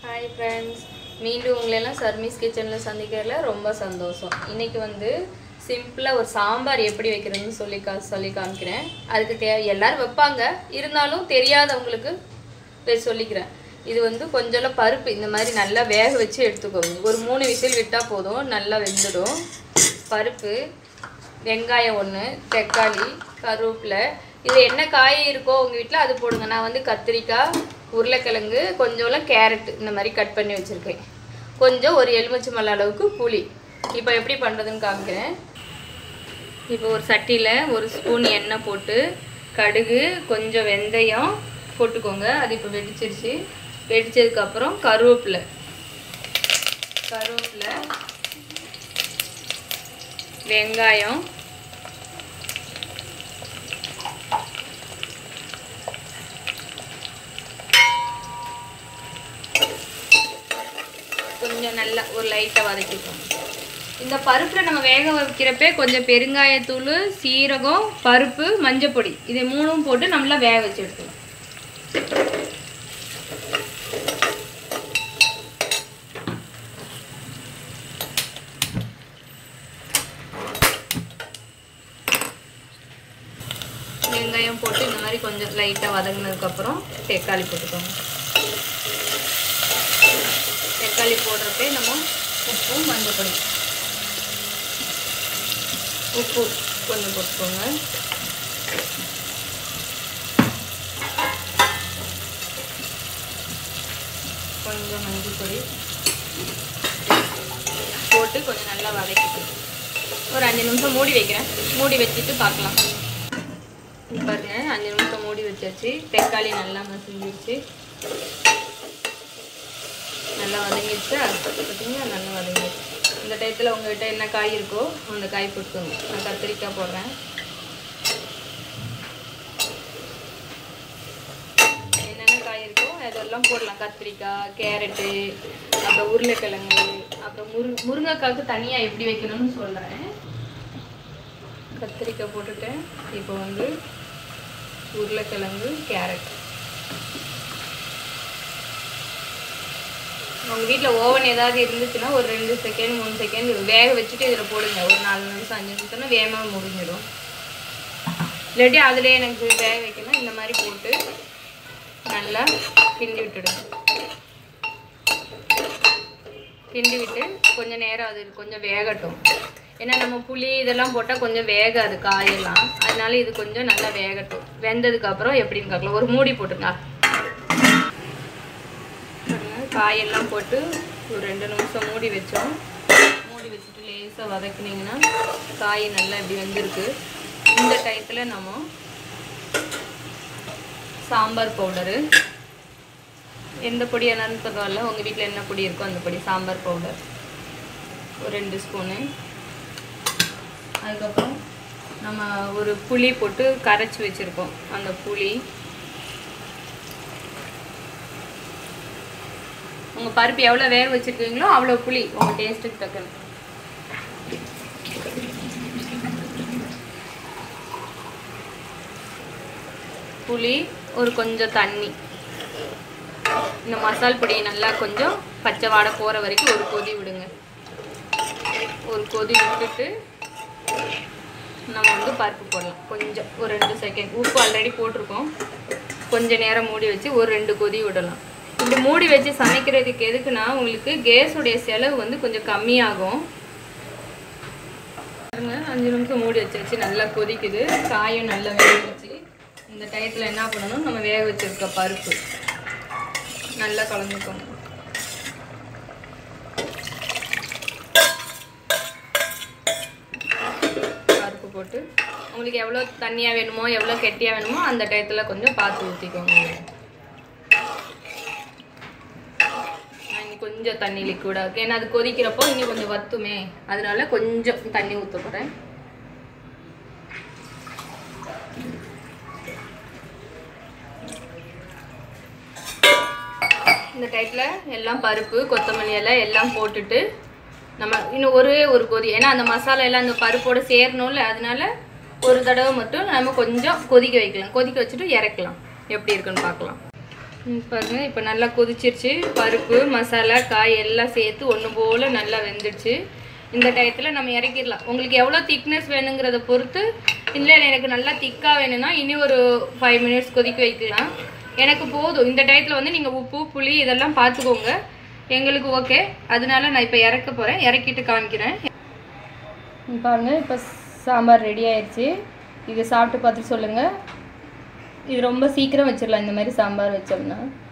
hi friends மீண்டும் உங்களெல்லாம் சர்மீஸ் கிச்சனில் சந்திக்கிறதுல ரொம்ப சந்தோஷம் இன்னைக்கு வந்து சிம்பிளாக ஒரு சாம்பார் எப்படி வைக்கிறதுன்னு சொல்லி கா சொல்லி காமிக்கிறேன் அதுக்கு தே எல்லாரும் வைப்பாங்க இருந்தாலும் தெரியாதவங்களுக்கு போய் சொல்லிக்கிறேன் இது வந்து கொஞ்சம் பருப்பு இந்த மாதிரி நல்லா வேக வச்சு எடுத்துக்கோங்க ஒரு மூணு விசில் விட்டால் போதும் நல்லா வெந்துடும் பருப்பு வெங்காயம் ஒன்று தக்காளி கருவேப்பிலை இது என்ன காய் இருக்கோ உங்கள் வீட்டில் அது போடுங்க நான் வந்து கத்திரிக்காய் உருளைக்கிழங்கு கொஞ்சோலாம் கேரட் இந்த மாதிரி கட் பண்ணி வச்சுருக்கேன் கொஞ்சம் ஒரு எலுமிச்சை மலை அளவுக்கு புளி இப்போ எப்படி பண்ணுறதுன்னு காமிக்கிறேன் இப்போ ஒரு சட்டியில் ஒரு ஸ்பூன் எண்ணெய் போட்டு கடுகு கொஞ்சம் வெந்தயம் போட்டுக்கோங்க அது இப்போ வெடிச்சிருச்சு வெடிச்சதுக்கப்புறம் கருவேப்பிலை கருவேப்பிலை வெங்காயம் கொஞ்சம் நல்லா ஒரு லைட்டாக வதக்கிக்கோங்க இந்த பருப்பில் நம்ம வேக வைக்கிறப்ப கொஞ்சம் பெருங்காயத்தூள் சீரகம் பருப்பு மஞ்சப்பொடி இதை மூணும் போட்டு நல்லா வேக வச்சு எடுத்துக்கலாம் வெங்காயம் போட்டு இந்த மாதிரி கொஞ்சம் லைட்டாக வதங்கினதுக்கப்புறம் தக்காளி போட்டுக்கோங்க தக்காளி போடுறப்பே நம்ம உப்பும் மஞ்சள் உப்பு கொஞ்சம் போட்டுக்கோங்க கொஞ்சம் மஞ்சள் பொடி போட்டு கொஞ்சம் நல்லா வதக்கிட்டு ஒரு அஞ்சு நிமிஷம் மூடி வைக்கிறேன் மூடி வச்சுட்டு பார்க்கலாம் பாருங்க அஞ்சு நிமிஷம் மூடி வச்சாச்சு தக்காளி நல்லா மசிஞ்சிருச்சு நல்லா வதங்கிடுச்சா பார்த்தீங்களா நல்லா வதங்கிடுச்சு இந்த டயத்தில் உங்கள்கிட்ட என்ன காய் இருக்கோ அந்த காய் போட்டுக்கோங்க நான் கத்திரிக்காய் போடுறேன் என்னென்ன காய் இருக்கோ அதெல்லாம் போடலாம் கத்திரிக்காய் கேரட்டு அப்புறம் உருளைக்கிழங்கு அப்புறம் முரு முருங்கைக்காய்க்கு தனியாக எப்படி வைக்கணும்னு சொல்கிறேன் கத்திரிக்காய் போட்டுட்டேன் இப்போ வந்து உருளைக்கிழங்கு கேரட் உங்கள் வீட்டில் ஓவன் ஏதாவது இருந்துச்சுன்னா ஒரு ரெண்டு செகண்ட் மூணு செகண்ட் வேக வச்சுட்டு இதில் போடுங்க ஒரு நாலு நிமிஷம் அஞ்சு நிமிஷம்னா வேகமாக முடிஞ்சிடும் இல்லாட்டி அதிலே எனக்கு வேக வைக்கணும் இந்த மாதிரி போட்டு நல்லா கிண்டி விட்டுடுங்க கிண்டி விட்டு கொஞ்சம் நேரம் அது கொஞ்சம் வேகட்டும் ஏன்னா நம்ம புளி இதெல்லாம் போட்டால் கொஞ்சம் வேகாது காயெல்லாம் அதனால இது கொஞ்சம் நல்லா வேகட்டும் வெந்ததுக்கப்புறம் எப்படின்னு பார்க்கலாம் ஒரு மூடி போட்டுருங்க காயெல்லாம் போட்டு ஒரு ரெண்டு நிமிஷம் மூடி வச்சோம் மூடி வச்சுட்டு லேசாக வதக்குனீங்கன்னா காய் நல்லா இப்படி வெந்திருக்கு இந்த டயத்தில் நம்ம சாம்பார் பவுடரு எந்த பொடி என்னன்னு பரவாயில்ல உங்கள் வீட்டில் என்ன பொடி இருக்கோ அந்த பொடி சாம்பார் பவுடர் ஒரு ரெண்டு ஸ்பூனு அதுக்கப்புறம் நம்ம ஒரு புளி போட்டு கரைச்சி வச்சுருக்கோம் அந்த புளி உங்கள் பருப்பு எவ்வளோ வேக வச்சுருக்கீங்களோ அவ்வளோ புளி உங்கள் டேஸ்ட்டுக்கு தக்கன புளி ஒரு கொஞ்சம் தண்ணி இந்த மசால் பொடியை நல்லா கொஞ்சம் பச்சை வாடை போகிற வரைக்கும் ஒரு கொதி விடுங்க ஒரு கொதி விட்டுட்டு நம்ம வந்து பருப்பு போடலாம் கொஞ்சம் ஒரு ரெண்டு செகண்ட் உப்பு ஆல்ரெடி போட்டிருக்கோம் கொஞ்சம் நேரம் மூடி வச்சு ஒரு ரெண்டு கொதி விடலாம் இப்படி மூடி வச்சு சமைக்கிறதுக்கு எதுக்குன்னா உங்களுக்கு கேஸுடைய செலவு வந்து கொஞ்சம் கம்மியாகும் பாருங்க அஞ்சு நிமிஷம் மூடி வச்சாச்சு நல்லா கொதிக்குது காயும் நல்லா வேகிடுச்சு இந்த டயத்தில் என்ன பண்ணணும் நம்ம வேக வச்சிருக்க பருப்பு நல்லா கலந்துக்கணும் பருப்பு போட்டு உங்களுக்கு எவ்வளோ தண்ணியாக வேணுமோ எவ்வளோ கெட்டியாக வேணுமோ அந்த டயத்தில் கொஞ்சம் பார்த்து ஊற்றிக்கோங்க இன்னும் கொஞ்சம் தண்ணி லிக்விடாக இருக்குது ஏன்னா அது கொதிக்கிறப்போ இன்னும் கொஞ்சம் வத்துமே அதனால கொஞ்சம் தண்ணி ஊற்ற போகிறேன் இந்த டைத்தில் எல்லாம் பருப்பு கொத்தமல்லி இலை எல்லாம் போட்டுட்டு நம்ம இன்னும் ஒரே ஒரு கொதி ஏன்னா அந்த மசாலா எல்லாம் அந்த பருப்போட சேரணும்ல அதனால ஒரு தடவை மட்டும் நம்ம கொஞ்சம் கொதிக்க வைக்கலாம் கொதிக்க வச்சுட்டு இறக்கலாம் எப்படி இருக்குன்னு பார்க்கலாம் ம், பாருங்க இப்போ நல்லா கொதிச்சிருச்சு பருப்பு மசாலா காய் எல்லாம் சேர்த்து ஒன்று போல் நல்லா வெந்துடுச்சு இந்த டயத்தில் நம்ம இறக்கிடலாம் உங்களுக்கு எவ்வளோ திக்னஸ் வேணுங்கிறத பொறுத்து இல்லை எனக்கு நல்லா திக்காக வேணும்னா இனி ஒரு ஃபைவ் மினிட்ஸ் கொதிக்க வைக்கலாம் எனக்கு போதும் இந்த டயத்தில் வந்து நீங்கள் உப்பு புளி இதெல்லாம் பார்த்துக்கோங்க எங்களுக்கு ஓகே அதனால நான் இப்போ இறக்க போகிறேன் இறக்கிட்டு காமிக்கிறேன் பாருங்க இப்போ சாம்பார் ரெடி ஆயிடுச்சு இதை சாப்பிட்டு பார்த்துட்டு சொல்லுங்கள் இது ரொம்ப சீக்கிரம் வச்சிடலாம் இந்த மாதிரி சாம்பார் வச்சோம்னா